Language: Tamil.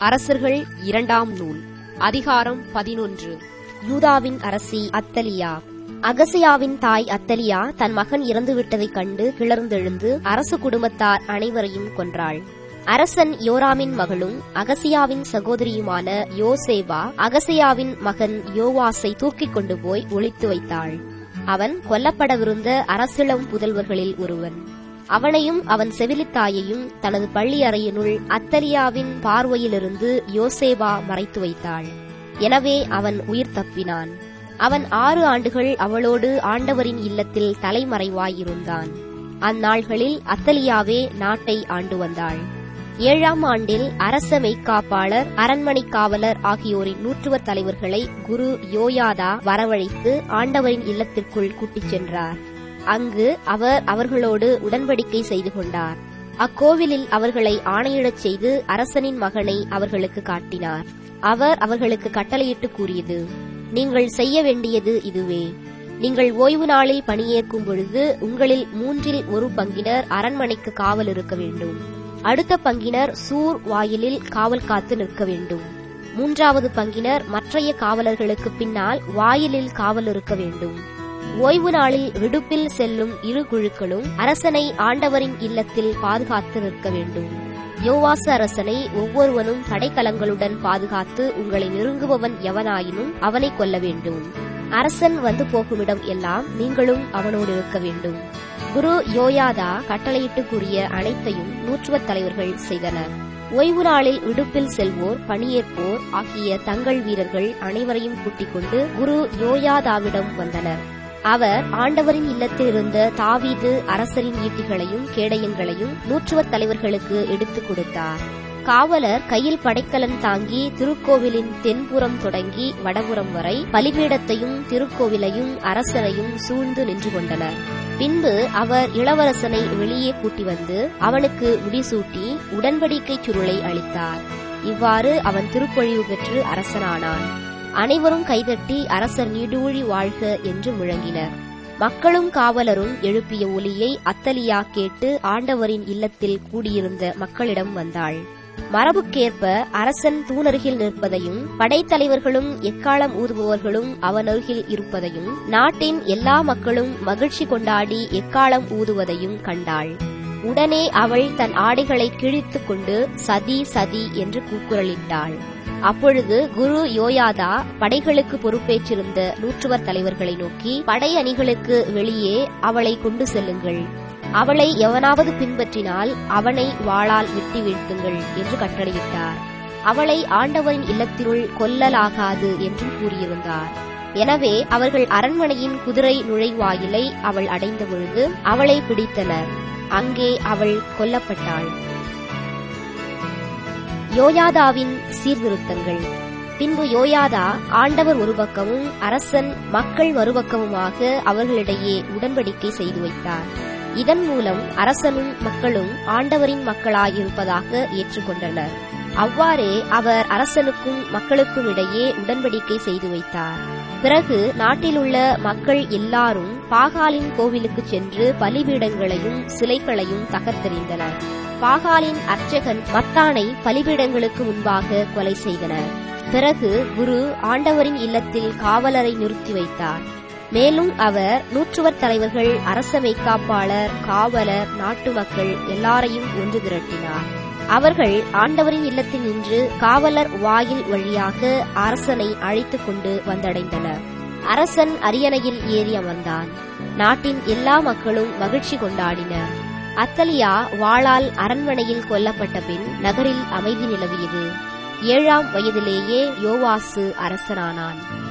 அரசர்கள் இரண்டாம் நூல் அதிகாரம் பதினொன்று யூதாவின் அரசி அத்தலியா அகசியாவின் தாய் அத்தலியா தன் மகன் இறந்துவிட்டதைக் கண்டு கிளர்ந்தெழுந்து அரசு குடும்பத்தார் அனைவரையும் கொன்றாள் அரசன் யோராமின் மகளும் அகசியாவின் சகோதரியுமான யோசேவா அகசியாவின் மகன் யோவாசை தூக்கிக் கொண்டு போய் ஒளித்து வைத்தாள் அவன் கொல்லப்படவிருந்த அரசிளம் புதல்வர்களில் ஒருவன் அவனையும் அவன் செவிலித்தாயையும் தனது பள்ளி அறையினுள் அத்தலியாவின் பார்வையிலிருந்து யோசேவா மறைத்து வைத்தாள் எனவே அவன் உயிர் தப்பினான் அவன் ஆறு ஆண்டுகள் அவளோடு ஆண்டவரின் இல்லத்தில் தலைமறைவாயிருந்தான் அந்நாள்களில் அத்தலியாவே நாட்டை ஆண்டு வந்தாள் ஏழாம் ஆண்டில் அரச மெய்க்காப்பாளர் அரண்மனை காவலர் ஆகியோரின் நூற்றுவர் தலைவர்களை குரு யோயாதா வரவழைத்து ஆண்டவரின் இல்லத்திற்குள் கூட்டிச் சென்றார் அங்கு அவர் அவர்களோடு உடன்படிக்கை செய்து கொண்டார் அக்கோவிலில் அவர்களை ஆணையிடச் செய்து அரசனின் மகனை அவர்களுக்கு காட்டினார் அவர் அவர்களுக்கு கட்டளையிட்டு கூறியது நீங்கள் செய்ய வேண்டியது இதுவே நீங்கள் ஓய்வு நாளில் பணியேற்கும் பொழுது உங்களில் மூன்றில் ஒரு பங்கினர் அரண்மனைக்கு காவல் இருக்க வேண்டும் அடுத்த பங்கினர் சூர் வாயிலில் காவல் காத்து நிற்க வேண்டும் மூன்றாவது பங்கினர் மற்றைய காவலர்களுக்கு பின்னால் வாயிலில் காவல் இருக்க வேண்டும் ஓய்வு நாளில் விடுப்பில் செல்லும் இரு குழுக்களும் அரசனை ஆண்டவரின் இல்லத்தில் பாதுகாத்து நிற்க வேண்டும் யோவாச அரசனை ஒவ்வொருவனும் படைக்கலங்களுடன் பாதுகாத்து உங்களை நெருங்குபவன் எவனாயினும் அவனை கொல்ல வேண்டும் அரசன் வந்து போகுமிடம் எல்லாம் நீங்களும் அவனோடு இருக்க வேண்டும் குரு யோயாதா கட்டளையிட்டு கூறிய அனைத்தையும் நூற்றுவத் தலைவர்கள் செய்தனர் ஓய்வு நாளில் விடுப்பில் செல்வோர் பணியேற்போர் ஆகிய தங்கள் வீரர்கள் அனைவரையும் கூட்டிக் கொண்டு குரு யோயாதாவிடம் வந்தனர் அவர் ஆண்டவரின் இல்லத்தில் இருந்த தாவீது அரசரின் ஈட்டிகளையும் கேடயங்களையும் நூற்றுவர் தலைவர்களுக்கு எடுத்துக் கொடுத்தார் காவலர் கையில் படைக்கலன் தாங்கி திருக்கோவிலின் தென்புறம் தொடங்கி வடபுறம் வரை பலிபீடத்தையும் திருக்கோவிலையும் அரசரையும் சூழ்ந்து நின்று கொண்டனர் பின்பு அவர் இளவரசனை வெளியே கூட்டி வந்து அவனுக்கு முடிசூட்டி உடன்படிக்கை சுருளை அளித்தார் இவ்வாறு அவன் திருப்பொழிவு பெற்று அரசனானான் அனைவரும் கைதட்டி அரசர் நீடூழி வாழ்க என்று முழங்கினர் மக்களும் காவலரும் எழுப்பிய ஒலியை அத்தலியா கேட்டு ஆண்டவரின் இல்லத்தில் கூடியிருந்த மக்களிடம் வந்தாள் மரபுக்கேற்ப அரசன் தூணருகில் நிற்பதையும் படைத்தலைவர்களும் எக்காலம் ஊதுபவர்களும் அவனருகில் இருப்பதையும் நாட்டின் எல்லா மக்களும் மகிழ்ச்சி கொண்டாடி எக்காலம் ஊதுவதையும் கண்டாள் உடனே அவள் தன் ஆடைகளை கிழித்துக் கொண்டு சதி சதி என்று கூக்குரலிட்டாள் அப்பொழுது குரு யோயாதா படைகளுக்கு பொறுப்பேற்றிருந்த நூற்றுவர் தலைவர்களை நோக்கி படை அணிகளுக்கு வெளியே அவளை கொண்டு செல்லுங்கள் அவளை எவனாவது பின்பற்றினால் அவனை வாளால் வெட்டி வீழ்த்துங்கள் என்று கட்டளையிட்டார் அவளை ஆண்டவரின் இல்லத்தினுள் கொல்லலாகாது என்றும் கூறியிருந்தார் எனவே அவர்கள் அரண்மனையின் குதிரை நுழைவாயிலை அவள் அடைந்த பொழுது அவளை பிடித்தனர் அங்கே அவள் கொல்லப்பட்டாள் யோயாதாவின் சீர்திருத்தங்கள் பின்பு யோயாதா ஆண்டவர் ஒரு பக்கமும் அரசன் மக்கள் மறுபக்கமுமாக அவர்களிடையே உடன்படிக்கை செய்து வைத்தார் இதன் மூலம் அரசனும் மக்களும் ஆண்டவரின் மக்களாயிருப்பதாக ஏற்றுக்கொண்டனர் அவ்வாறே அவர் அரசனுக்கும் மக்களுக்கும் இடையே உடன்படிக்கை செய்து வைத்தார் பிறகு நாட்டிலுள்ள மக்கள் எல்லாரும் பாகாலின் கோவிலுக்கு சென்று பலிபீடங்களையும் சிலைகளையும் தகர்த்தெறிந்தனர் பாகாலின் அர்ச்சகன் மத்தானை பலிபீடங்களுக்கு முன்பாக கொலை செய்தனர் பிறகு குரு ஆண்டவரின் இல்லத்தில் காவலரை நிறுத்தி வைத்தார் மேலும் அவர் நூற்றுவர் தலைவர்கள் அரச மெய்க்காப்பாளர் காவலர் நாட்டு மக்கள் எல்லாரையும் ஒன்று திரட்டினார் அவர்கள் ஆண்டவரின் இல்லத்தில் நின்று காவலர் வாயில் வழியாக அரசனை அழைத்துக் கொண்டு வந்தடைந்தனர் அரசன் அரியணையில் ஏறி அமர்ந்தான் நாட்டின் எல்லா மக்களும் மகிழ்ச்சி கொண்டாடினர் அத்தலியா வாளால் அரண்மனையில் கொல்லப்பட்ட பின் நகரில் அமைதி நிலவியது ஏழாம் வயதிலேயே யோவாசு அரசனானான்